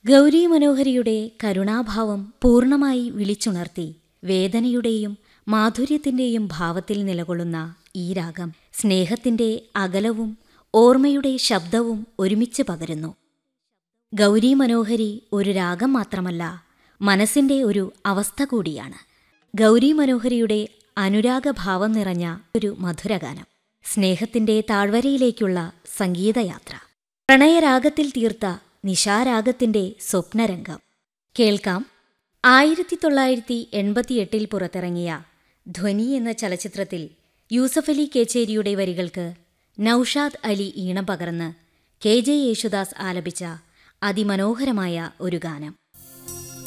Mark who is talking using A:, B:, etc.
A: ഗൗരി മനോഹരിയുടെ കരുണാഭാവം പൂർണ്ണമായി വിളിച്ചുണർത്തി വേദനയുടെയും മാധുര്യത്തിന്റെയും ഭാവത്തിൽ നിലകൊള്ളുന്ന ഈ രാഗം സ്നേഹത്തിന്റെ അകലവും ഓർമ്മയുടെ ശബ്ദവും ഒരുമിച്ച് പകരുന്നു ഗൗരി മനോഹരി ഒരു രാഗം മാത്രമല്ല മനസ്സിന്റെ ഒരു അവസ്ഥ കൂടിയാണ് ഗൗരി മനോഹരിയുടെ അനുരാഗഭാവം നിറഞ്ഞ ഒരു മധുരഗാനം സ്നേഹത്തിന്റെ താഴ്വരയിലേക്കുള്ള സംഗീതയാത്ര പ്രണയരാഗത്തിൽ തീർത്ത നിശാരാഗത്തിന്റെ സ്വപ്നരംഗം കേൾക്കാം ആയിരത്തി തൊള്ളായിരത്തി എൺപത്തിയെട്ടിൽ പുറത്തിറങ്ങിയ ധ്വനി എന്ന ചലച്ചിത്രത്തിൽ യൂസഫലി കേച്ചേരിയുടെ വരികൾക്ക് നൌഷാദ് അലി ഈണം പകർന്ന് കെ ജെ യേശുദാസ് ആലപിച്ച അതിമനോഹരമായ ഒരു ഗാനം